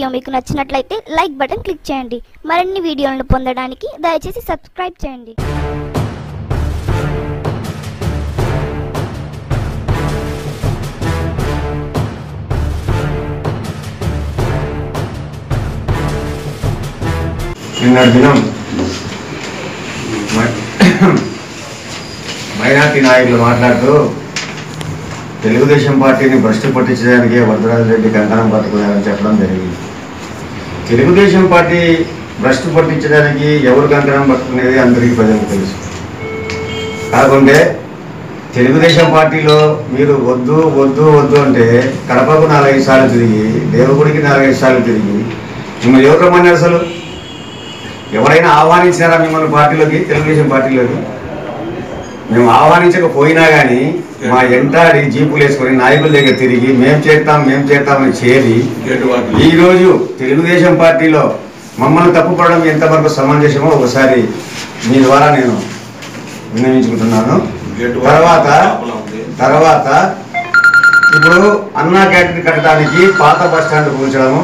Video మీకు నచ్చినట్లయితే like button click చేయండి మరిన్ని వీడియోలను పొందడానికి దయచేసి సబ్స్క్రైబ్ చేయండి నిన్న దినం మై- మైనార్టీ నాయకులు మాట్లాడుతూ తెలుగుదేశం పార్టీని భ్రష్టు పట్టించడానికి వరదరాజు రెడ్డి కంకణం పట్టుకున్నారని చెప్పడం జరిగింది తెలుగుదేశం పార్టీ భ్రష్టు పట్టించడానికి ఎవరు కంకణం పట్టుకునేది అందరికీ ప్రజలకు తెలుసు కాకుంటే తెలుగుదేశం పార్టీలో మీరు వద్దు వద్దు వద్దు అంటే కడపకు నాలుగైదు సార్లు తిరిగి దేవుగుడికి నాలుగైదు సార్లు తిరిగి మిమ్మల్ని ఎవరు రమ్మన్నారు అసలు ఎవరైనా ఆహ్వానించారా మిమ్మల్ని పార్టీలోకి తెలుగుదేశం పార్టీలోకి మేము ఆహ్వానించకపోయినా కానీ మా ఎంటాడి జీపులు వేసుకొని నాయకుల దగ్గర తిరిగి మేం చేస్తాం మేం చేస్తామని చేరి ఈ రోజు తెలుగుదేశం పార్టీలో మమ్మల్ని తప్పుపడడం ఎంతవరకు సమంజసమో ఒకసారి మీ ద్వారా నేను విన్నవించుకుంటున్నాను తర్వాత తర్వాత ఇప్పుడు అన్నా క్యాంటీన్ కట్టడానికి పాత బస్ స్టాండ్ కూల్చడము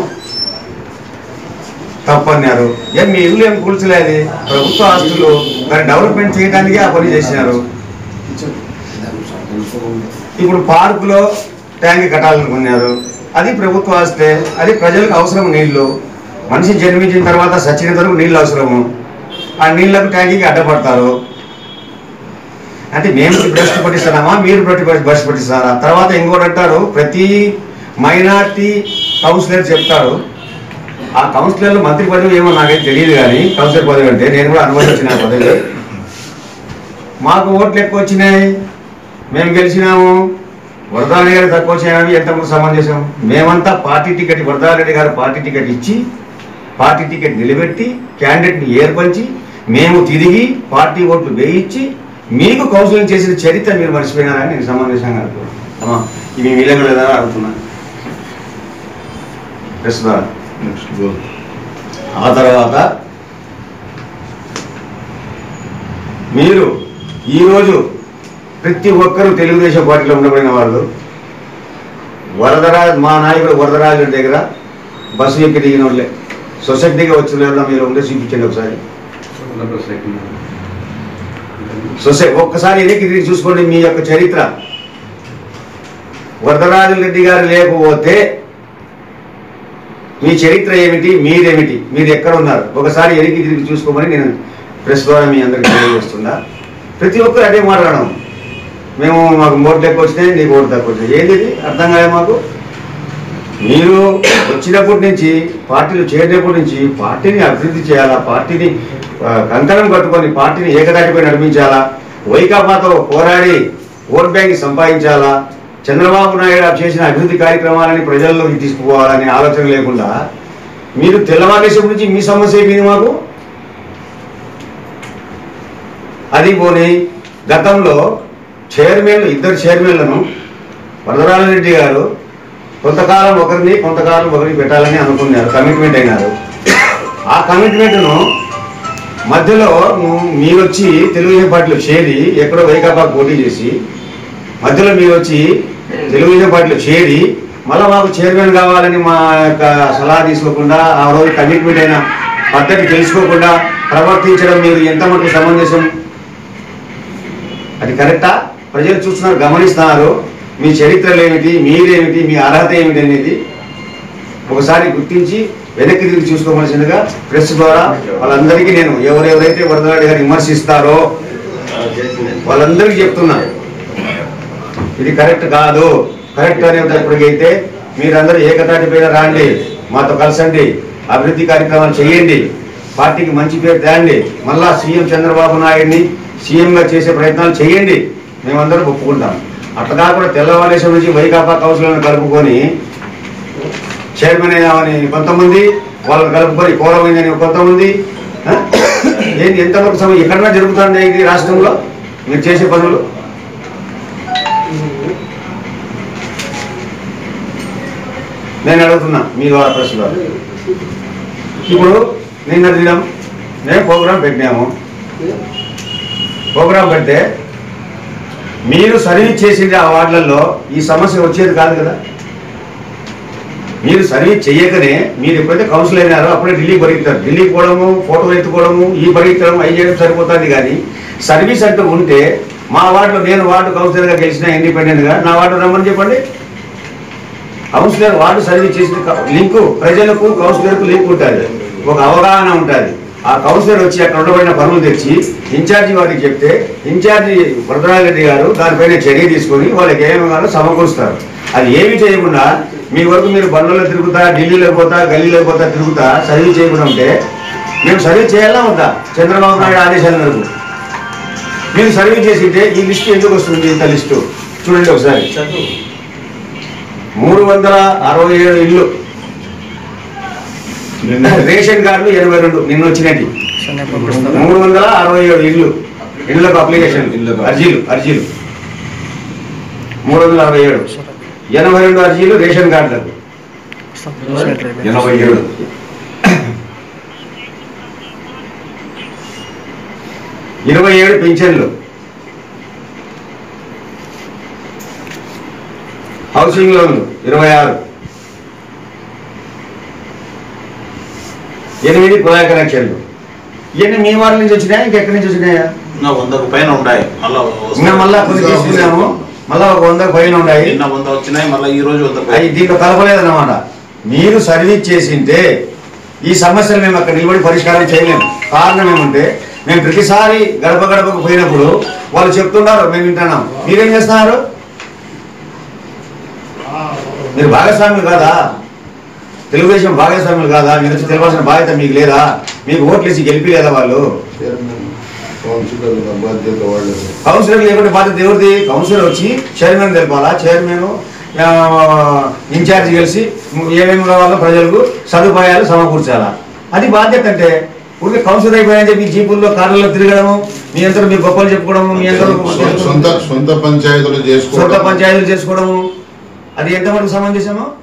తప్పన్నారు ఏం మీ ఇల్లు ఏం కూల్చలేదు ప్రభుత్వ ఆస్తులు దాన్ని డెవలప్మెంట్ చేయడానికి ఆ పని చేసినారు ఇప్పుడు పార్కులో ట్యాంక్ కట్టాలనుకున్నారు అది ప్రభుత్వ ఆస్తే అది ప్రజలకు అవసరం నీళ్లు మనిషి జన్మించిన తర్వాత సచ్చినంత వరకు నీళ్ళు అవసరము ఆ నీళ్లకు ట్యాంకీకి అడ్డపడతారు అంటే మేము భ్రష్టు పట్టిస్తున్నామా మీరు ప్రతి భ్రష్టు పట్టిస్తారా తర్వాత ఇంకోటి అంటారు ప్రతి మైనార్టీ కౌన్సిలర్ చెప్తారు ఆ కౌన్సిలర్లు మంత్రి పదవి ఏమో నాకైతే తెలియదు కానీ కౌన్సిలర్ పదవి అంటే నేను కూడా అనుభవించిన ఆ పదవి మాకు ఓట్లు ఎక్కువ వచ్చినాయి మేము గెలిచినాము వరదారెడ్డి గారు తక్కువ వచ్చినాయని ఎంతమంది సమంజసం మేమంతా పార్టీ టికెట్ వరదారెడ్డి గారు పార్టీ టికెట్ ఇచ్చి పార్టీ టికెట్ నిలబెట్టి క్యాండిడేట్ని ఏర్పరిచి మేము తిరిగి పార్టీ ఓట్లు వేయించి మీకు కౌన్సిలింగ్ చేసిన చరిత్ర మీరు మర్చిపోయినారని నేను సమావేశంగా అనుకున్నాను అమ్మా ఇవి వీలగలదా అడుగుతున్నాను ప్రస్తుతం ఆ తర్వాత మీరు ఈరోజు ప్రతి ఒక్కరూ తెలుగుదేశం పార్టీలో ఉండబడిన వాళ్ళు వరదరాజ్ మా నాయకుడు వరదరాజు దగ్గర బస్సు ఎక్కి దిగిన వాళ్ళే సొసైటీగా వచ్చిన వాళ్ళ మీరు ఉండే చూపించండి ఒకసారి సొసై ఒక్కసారి ఎన్నికి తిరిగి చూసుకోండి మీ యొక్క చరిత్ర వరదరాజు రెడ్డి గారు లేకపోతే మీ చరిత్ర ఏమిటి మీరేమిటి మీరు ఎక్కడ ఉన్నారు ఒకసారి ఎనికి తిరిగి చూసుకోమని నేను ప్రెస్ ద్వారా మీ అందరికీ తెలియజేస్తున్నా ప్రతి ఒక్కరు అదే మాట్లాడడం మేము మాకు ఓట్లు ఎక్కువ వచ్చినాయి నీకు ఓట్లు తక్కువ వచ్చినాయి ఏంది ఇది? అర్థం కాదు మాకు మీరు వచ్చినప్పటి నుంచి పార్టీలు చేరినప్పటి నుంచి పార్టీని అభివృద్ధి చేయాలా పార్టీని ఆ, కంకణం కట్టుకొని పార్టీని ఏకదాటిపై నడిపించాలా వైకాపాతో పోరాడి ఓట్ బ్యాంక్ సంపాదించాలా చంద్రబాబు నాయుడు చేసిన అభివృద్ధి కార్యక్రమాలని ప్రజల్లోకి తీసుకుపోవాలనే ఆలోచన లేకుండా మీరు తెల్లవారేసే నుంచి మీ సమస్య ఏమిటి మాకు అది పోనీ గతంలో చైర్మన్లు ఇద్దరు చైర్మన్లను వరదరాజరెడ్డి గారు కొంతకాలం ఒకరిని కొంతకాలం ఒకరిని పెట్టాలని అనుకున్నారు కమిట్మెంట్ అయినారు ఆ కమిట్మెంట్ను మధ్యలో ము- మీరు వచ్చి తెలుగుదేశం పార్టీలో చేరి ఎక్కడో వైకాపా పోటీ చేసి మధ్యలో మీరు వచ్చి తెలుగుదేశం పార్టీలో చేరి మళ్ళీ మాకు చైర్మన్ కావాలని మా యొక్క సలహా తీసుకోకుండా ఆ రోజు కమిట్మెంట్ అయిన పద్ధతి తెలుసుకోకుండా ప్రవర్తించడం మీరు ఎంత మటుకు సమంజసం అది కరెక్టా ప్రజలు చూస్తున్నారు గమనిస్తున్నారు మీ చరిత్రలు ఏమిటి మీరేమిటి మీ అర్హత ఏమిటి అనేది ఒకసారి గుర్తించి వెనక్కి తిరిగి చూసుకోవలసిందిగా ప్రెస్ ద్వారా వాళ్ళందరికీ నేను ఎవరెవరైతే వరదరాడి గారు విమర్శిస్తారో వాళ్ళందరికీ చెప్తున్నా ఇది కరెక్ట్ కాదు కరెక్ట్ అనేటప్పటికైతే మీరందరూ ఏకతాటి పైన రాండి మాతో కలసండి అభివృద్ధి కార్యక్రమాలు చేయండి పార్టీకి మంచి పేరు తేండి మళ్ళా సీఎం చంద్రబాబు నాయుడిని సీఎంగా చేసే ప్రయత్నాలు చేయండి మేమందరం ఒప్పుకుంటాం అట్లా కాకుండా తెల్లవారేశ్వర నుంచి వైకాపా కౌన్సిలర్ని కలుపుకొని చైర్మన్ అయినామని కొంతమంది వాళ్ళని కలుపుకొని కోరమైందని కొంతమంది ఆ? ఏంది ఎంతవరకు సమయం ఎక్కడన్నా జరుగుతుంది ఇది రాష్ట్రంలో మీరు చేసే పనులు నేను అడుగుతున్నా మీ ద్వారా ప్రశ్న ఇప్పుడు నిన్న దినం మేము ప్రోగ్రాం పెట్టినాము ప్రోగ్రాం పెడితే మీరు సర్వీస్ చేసింది ఆ వార్డులలో ఈ సమస్య వచ్చేది కాదు కదా మీరు సర్వీస్ చేయకనే మీరు ఎప్పుడైతే కౌన్సిల్ అయినారో అప్పుడే ఢిల్లీ పరిగెత్తారు ఢిల్లీ పోవడము ఫోటోలు ఎత్తుకోవడము ఈ పరిగెత్తడం అవి చేయడం సరిపోతుంది కానీ సర్వీస్ అంటూ ఉంటే మా వార్డులో నేను వార్డు కౌన్సిలర్గా గెలిచిన ఇండిపెండెంట్గా నా వార్డు రమ్మని చెప్పండి కౌన్సిలర్ వార్డు సర్వీస్ చేసిన క- లింకు ప్రజలకు కౌన్సిలర్కు లింక్ ఉంటుంది ఒక అవగాహన ఉంటుంది ఆ కౌన్సిలర్ వచ్చి అక్కడ ఉండబడిన పనులు తెచ్చి ఇన్ఛార్జి వారికి చెప్తే ఇన్ఛార్జి వరదరాజరెడ్డి గారు దానిపైన చర్య తీసుకొని వాళ్ళకి ఏమేమి కావాలో సమకూరుస్తారు అది ఏమి చేయకుండా మీ వరకు మీరు బండ్లలో తిరుగుతా ఢిల్లీలో పోతా గల్లీలో పోతా తిరుగుతా సర్వీస్ చేయకుండా ఉంటే మేము సర్వీస్ చేయాలా వద్దా చంద్రబాబు నాయుడు ఆదేశాల మేరకు మీరు సర్వీస్ చేసింటే ఈ లిస్టు ఎందుకు వస్తుంది ఇంత లిస్టు చూడండి ఒకసారి మూడు వందల అరవై ఏడు ఇల్లు రేషన్ కార్డులు ఎనభై రెండు నిన్న వచ్చినట్టు మూడు వందల అరవై ఏడు ఇల్లు ఇళ్ళకు అప్లికేషన్ ఇళ్ళకు. అర్జీలు అర్జీలు మూడు వందల అరవై ఏడు ఎనభై రెండు అర్జీలు రేషన్ కార్డులకు ఎనభై ఏడు ఇరవై ఏడు పింఛన్లు హౌసింగ్ లోన్లు ఇరవై ఆరు ఎనిమిది కుళాయి కనెక్షన్లు ఇవన్నీ మీ వాళ్ళ నుంచి వచ్చినాయా ఇంకెక్కడి నుంచి వచ్చినాయా ఇంకా వందకు పైన ఉన్నాయి మళ్ళా ఇంకా మళ్ళా కొన్ని తీసుకున్నాము మళ్ళా ఒక వంద పైన ఉన్నాయి నిన్న వంద వచ్చినాయి మళ్ళీ ఈ రోజు వంద అవి దీంట్లో కలపలేదన్నమాట మీరు సర్వీస్ చేసింటే ఈ సమస్యలు మేము అక్కడ నిలబడి పరిష్కారం చేయలేము కారణం ఏమంటే మేము ప్రతిసారి గడప గడపకు పోయినప్పుడు వాళ్ళు చెప్తున్నారు మేము వింటున్నాం మీరేం చేస్తున్నారు మీరు భాగస్వాములు కాదా తెలుగుదేశం భాగస్వాములు కాదా మీరు వచ్చి తెలవాల్సిన బాధ్యత మీకు లేదా మీకు ఓట్లు వేసి గెలిపి లేదా వాళ్ళు కౌన్సిలర్ బాధ్యత వాళ్ళు కౌన్సిలర్ లేకుంటే బాధ్యత ఎవరిది కౌన్సిలర్ వచ్చి చైర్మన్ తెలపాలా చైర్మన్ ఇన్ఛార్జ్ కలిసి ఏమేమి కావాలో ప్రజలకు సదుపాయాలు సమకూర్చాలా అది బాధ్యత అంటే ఊరికే కౌన్సిలర్ అయిపోయాయని చెప్పి జీపుల్లో కార్లలో తిరగడము మీ అందరూ మీ గొప్పలు చెప్పుకోవడము మీ అందరూ సొంత సొంత పంచాయతీలు సొంత చేసుకోవడం పంచాయతీలు చేసుకోవడము అది ఎంతవరకు సమంజసమో